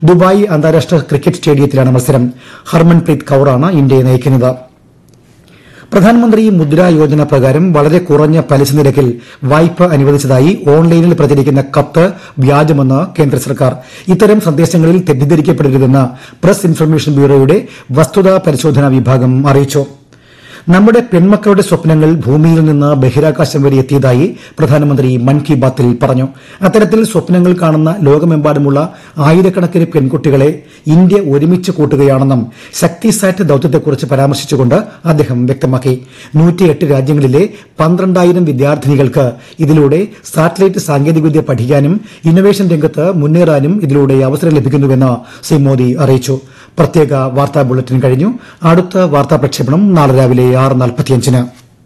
Dubai അന്താരാഷ്ട്ര cricket സ്റ്റേഡിയത്തിലാണ് മത്സരം ഹർമൻപ്രീത് കൌറാണ് ഇന്ത്യയെ നയിക്കുന്നത് പ്രധാനമന്ത്രി മുദ്രാ യോജന പ്രകാരം വളരെ കുറഞ്ഞ പലിശ നിരക്കിൽ വായ്പ അനുവദിച്ചതായി ഓൺലൈനിൽ പ്രചരിക്കുന്ന കത്ത് വ്യാജമെന്ന് കേന്ദ്ര സർക്കാർ ഇത്തരം സന്ദേശങ്ങളിൽ തെറ്റിദ്ധരിക്കപ്പെടരുതെന്ന് പ്രസ് ഇൻഫർമേഷൻ ബ്യൂറോയുടെ വസ്തുതാ പരിശോധനാ വിഭാഗം അറിയിച്ചു നമ്മുടെ പെൺമക്കളുടെ സ്വപ്നങ്ങൾ ഭൂമിയിൽ നിന്ന് ബഹിരാകാശം വരെ എത്തിയതായി പ്രധാനമന്ത്രി മൻ കി ബാത്തിൽ പറഞ്ഞു അത്തരത്തിൽ സ്വപ്നങ്ങൾ കാണുന്ന ലോകമെമ്പാടുമുള്ള ആയിരക്കണക്കിന് പെൺകുട്ടികളെ ഇന്ത്യ ഒരുമിച്ച് കൂട്ടുകയാണെന്നും ശക്തിസാറ്റ് ദൌത്യത്തെക്കുറിച്ച് പരാമർശിച്ചുകൊണ്ട് അദ്ദേഹം വ്യക്തമാക്കി നൂറ്റിയെട്ട് രാജ്യങ്ങളിലെ പന്ത്രണ്ടായിരം വിദ്യാർത്ഥിനികൾക്ക് ഇതിലൂടെ സാറ്റലൈറ്റ് സാങ്കേതികവിദ്യ പഠിക്കാനും ഇന്നൊവേഷൻ രംഗത്ത് മുന്നേറാനും ഇതിലൂടെ അവസരം ലഭിക്കുന്നുവെന്ന് ശ്രീ മോദി അറിയിച്ചു പ്രത്യേക വാർത്താ ബുള്ളറ്റിൻ കഴിഞ്ഞു അടുത്ത വാർത്താ പ്രക്ഷേപണം നാളെ രാവിലെ ആറ് നാൽപ്പത്തിയഞ്ചിന്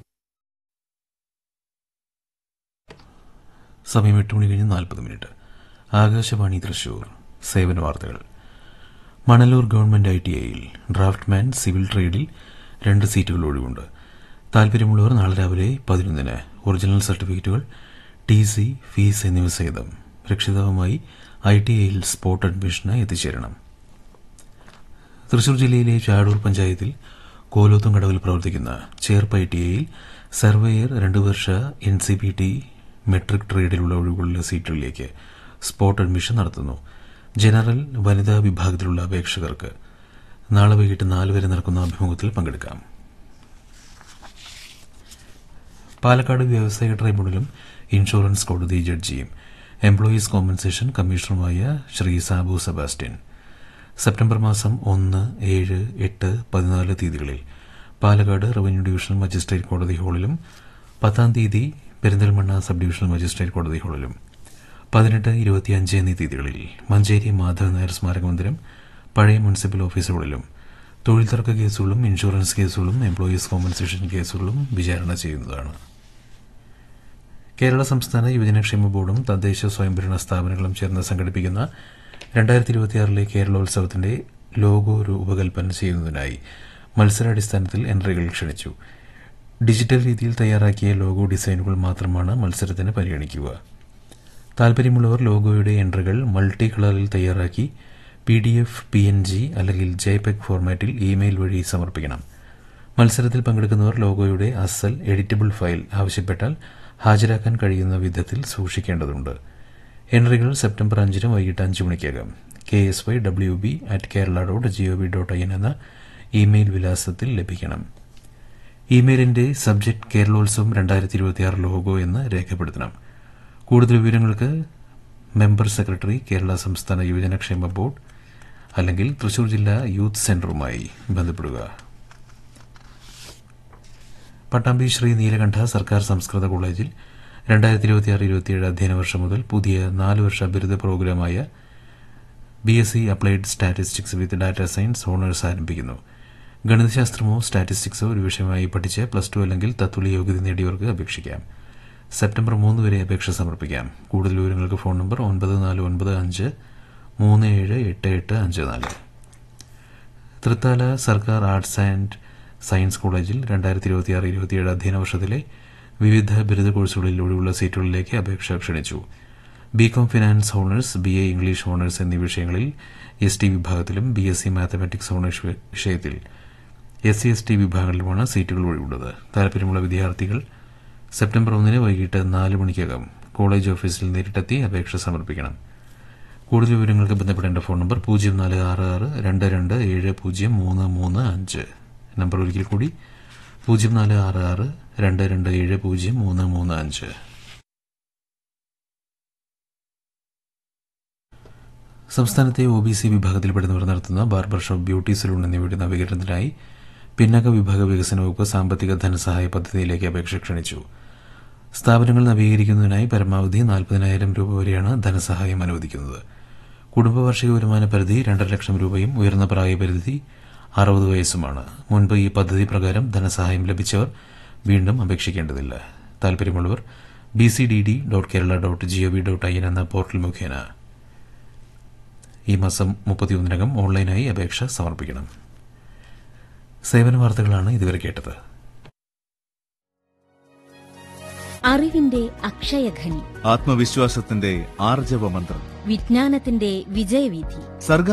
സമയം എട്ട് മണി കഴിഞ്ഞ് നാൽപ്പത് മിനിറ്റ് ആകാശവാണി തൃശൂർ സേവന വാർത്തകൾ മണലൂർ ഗവൺമെന്റ് ഐ ടി ഐയിൽ ഡ്രാഫ്റ്റ്മാൻ സിവിൽ ട്രേഡിൽ രണ്ട് സീറ്റുകൾ ഒഴിവുണ്ട് താൽപര്യമുള്ളവർ നാളെ രാവിലെ പതിനൊന്നിന് ഒറിജിനൽ സർട്ടിഫിക്കറ്റുകൾ ടി സി ഫീസ് എന്നിവ സഹിതം രക്ഷിതാവുമായി ഐ ടി ഐയിൽ സ്പോട്ട് അഡ്മിഷന് എത്തിച്ചേരണം തൃശൂർ ജില്ലയിലെ ചാടൂർ പഞ്ചായത്തിൽ കോലോത്തും കടവിൽ പ്രവർത്തിക്കുന്ന ചേർപ്പ് ഐ ടി ഐയിൽ സർവേയർ രണ്ടു വർഷ N C P T metric ട്രേഡിലുള്ള ഒഴിവുള്ള സീറ്റുകളിലേക്ക് സ്പോട്ട് അഡ്മിഷൻ നടത്തുന്നു ജനറൽ വനിതാ വിഭാഗത്തിലുള്ള അപേക്ഷകർക്ക് നാളെ വൈകിട്ട് നാല് വരെ നടക്കുന്ന അഭിമുഖത്തിൽ പങ്കെടുക്കാം പാലക്കാട് വ്യവസായ ട്രൈബ്യൂണലും ഇൻഷുറൻസ് കോടതി ജഡ്ജിയും എംപ്ലോയീസ് കോമ്പൻസേഷൻ കമ്മീഷണറുമായ ശ്രീ സാബു സെബാസ്റ്റ്യൻ സെപ്റ്റംബർ മാസം ഒന്ന് ഏഴ് എട്ട് പതിനാല് തീയതികളിൽ പാലക്കാട് റവന്യൂ ഡിവിഷണൽ മജിസ്ട്രേറ്റ് കോടതി ഹാളിലും പത്താം തീയതി പെരിന്തൽമണ്ണ സബ് ഡിവിഷണൽ മജിസ്ട്രേറ്റ് കോടതി ഹാളിലും പതിനെട്ട് ഇരുപത്തിയഞ്ച് എന്നീ തീയതികളിൽ മഞ്ചേരി മാധവൻ നായർ സ്മാരക മന്ദിരം പഴയ മുനിസിപ്പൽ ഓഫീസുകളിലും തൊഴിൽ തർക്ക കേസുകളും ഇൻഷുറൻസ് കേസുകളും എംപ്ലോയീസ് കോമ്പൻസേഷൻ കേസുകളും വിചാരണ ചെയ്യുന്നതാണ് കേരള സംസ്ഥാന യുവജനക്ഷേമ ബോർഡും തദ്ദേശ സ്വയംഭരണ സ്ഥാപനങ്ങളും ചേർന്ന് സംഘടിപ്പിക്കുന്ന രണ്ടായിരത്തി ഇരുപത്തിയാറിലെ കേരളോത്സവത്തിന്റെ ലോഗോ രൂപകൽപ്പന ചെയ്യുന്നതിനായി മത്സരാടിസ്ഥാനത്തിൽ എൻട്രികൾ ക്ഷണിച്ചു ഡിജിറ്റൽ രീതിയിൽ തയ്യാറാക്കിയ ലോഗോ ഡിസൈനുകൾ മാത്രമാണ് മത്സരത്തിന് പരിഗണിക്കുക താൽപര്യമുള്ളവർ ലോഗോയുടെ എൻട്രികൾ മൾട്ടി കളറിൽ തയ്യാറാക്കി P D F P N G അല്ലെങ്കിൽ ജെപെഗ് ഫോർമാറ്റിൽ ഇമെയിൽ വഴി സമർപ്പിക്കണം മത്സരത്തിൽ പങ്കെടുക്കുന്നവർ ലോഗോയുടെ അസൽ എഡിറ്റബിൾ ഫയൽ ആവശ്യപ്പെട്ടാൽ ഹാജരാക്കാൻ കഴിയുന്ന വിധത്തിൽ സൂക്ഷിക്കേണ്ടതുണ്ട് എൻട്രികൾ സെപ്റ്റംബർ അഞ്ചിന് വൈകിട്ട് അഞ്ച് മണിക്കകം K S Y W B at Kerala dot G O V dot I N എന്ന ഇമെയിൽ വിലാസത്തിൽ ലഭിക്കണം ഇമെയിലിന്റെ സബ്ജക്ട് കേരളോത്സവം രണ്ടായിരത്തി ഇരുപത്തിയാറ് ലോഗോ എന്ന് രേഖപ്പെടുത്തണം കൂടുതൽ വിവരങ്ങൾക്ക് മെമ്പർ സെക്രട്ടറി കേരള സംസ്ഥാന യുവജനക്ഷേമ ബോർഡ് അല്ലെങ്കിൽ തൃശൂർ ജില്ലാ യൂത്ത് സെന്ററുമായി ബന്ധപ്പെടുക പട്ടാമ്പി ശ്രീ നീലകണ്ഠ സർക്കാർ സംസ്കൃത കോളേജിൽ രണ്ടായിരത്തി ഇരുപത്തിയാറ് ഇരുപത്തിയേഴ് അധ്യയന വർഷം മുതൽ പുതിയ നാല് വർഷ ബിരുദ പ്രോഗ്രാമായ B S C applied statistics with data science honours ആരംഭിക്കുന്നു ഗണിതശാസ്ത്രമോ സ്റ്റാറ്റിസ്റ്റിക്സോ ഒരു വിഷയമായി പഠിച്ച് പ്ലസ് ടു അല്ലെങ്കിൽ തത്തുല്യ യോഗ്യത നേടിയവർക്ക് അപേക്ഷിക്കാം സെപ്റ്റംബർ മൂന്ന് വരെ അപേക്ഷ സമർപ്പിക്കാം കൂടുതൽ വിവരങ്ങൾക്ക് ഫോൺ നമ്പർ ഒൻപത് നാല് ഒൻപത് അഞ്ച് മൂന്ന് ഏഴ് എട്ട് എട്ട് അഞ്ച് നാല് തൃത്താല സർക്കാർ ആർട്സ് ആൻഡ് സയൻസ് കോളേജിൽ രണ്ടായിരത്തി ഇരുപത്തിയാറ് ഇരുപത്തിയേഴ് അധ്യയന വർഷത്തിലെ വിവിധ ബിരുദ കോഴ്സുകളിൽ ഒഴിവുള്ള സീറ്റുകളിലേക്ക് അപേക്ഷ ക്ഷണിച്ചു BCom finance honours B A English honours എന്നീ വിഷയങ്ങളിൽ എസ് ടി വിഭാഗത്തിലും B S C mathematics honours വിഷയത്തിൽ എസ് സി എസ് ടി വിഭാഗങ്ങളിലുമാണ് സീറ്റുകൾ ഒഴിവുള്ളത് താൽപര്യമുള്ള വിദ്യാർത്ഥികൾ സെപ്റ്റംബർ ഒന്നിന് വൈകിട്ട് നാല് മണിക്കകം കോളേജ് ഓഫീസിൽ നേരിട്ടെത്തി അപേക്ഷ സമർപ്പിക്കണം കൂടുതൽ വിവരങ്ങൾക്ക് ബന്ധപ്പെടേണ്ട ഫോൺ നമ്പർ പൂജ്യം നാല് ആറ് ആറ് രണ്ട് രണ്ട് ഏഴ് പൂജ്യം മൂന്ന് മൂന്ന് അഞ്ച് നമ്പർ ഒരിക്കൽ കൂടി പൂജ്യം നാല് ആറ് ആറ് രണ്ട് രണ്ട് ഏഴ് പൂജ്യം മൂന്ന് മൂന്ന് അഞ്ച് സംസ്ഥാനത്തെ ഒ ബി സി വിഭാഗത്തിൽപ്പെടുന്നവർ നടത്തുന്ന ബാർബർ ഷോപ്പ് ബ്യൂട്ടി സലൂൺ എന്നിവയുടെ നവീകരണത്തിനായി പിന്നക വിഭാഗ വികസന വകുപ്പ് സാമ്പത്തിക ധനസഹായ പദ്ധതിയിലേക്ക് അപേക്ഷ ക്ഷണിച്ചു സ്ഥാപനങ്ങൾ നവീകരിക്കുന്നതിനായി പരമാവധി നാൽപ്പതിനായിരം രൂപ വരെയാണ് ധനസഹായം അനുവദിക്കുന്നത് കുടുംബ വാർഷിക വരുമാന പരിധി രണ്ടര ലക്ഷം രൂപയും ഉയർന്ന പ്രായപരിധി അറുപത് വയസ്സുമാണ് മുൻപ് ഈ പദ്ധതി പ്രകാരം ധനസഹായം ലഭിച്ചവർ വീണ്ടും അപേക്ഷിക്കേണ്ടതില്ല താൽപര്യമുള്ളവർ B C D D dot Kerala dot G O V dot I N എന്ന പോർട്ടൽ മുഖേന ഈ മാസം മുപ്പത്തിയൊന്നിനകം ഓൺലൈനായി അപേക്ഷ സമർപ്പിക്കണം സേവന വാർത്തകളാണ് ഇതുവരെ കേട്ടത് അറിവിന്റെ അക്ഷയഖനി ആത്മവിശ്വാസത്തിന്റെ ആർജവ മന്ത്രം വിജ്ഞാനത്തിന്റെ വിജയവീഥി സർഗ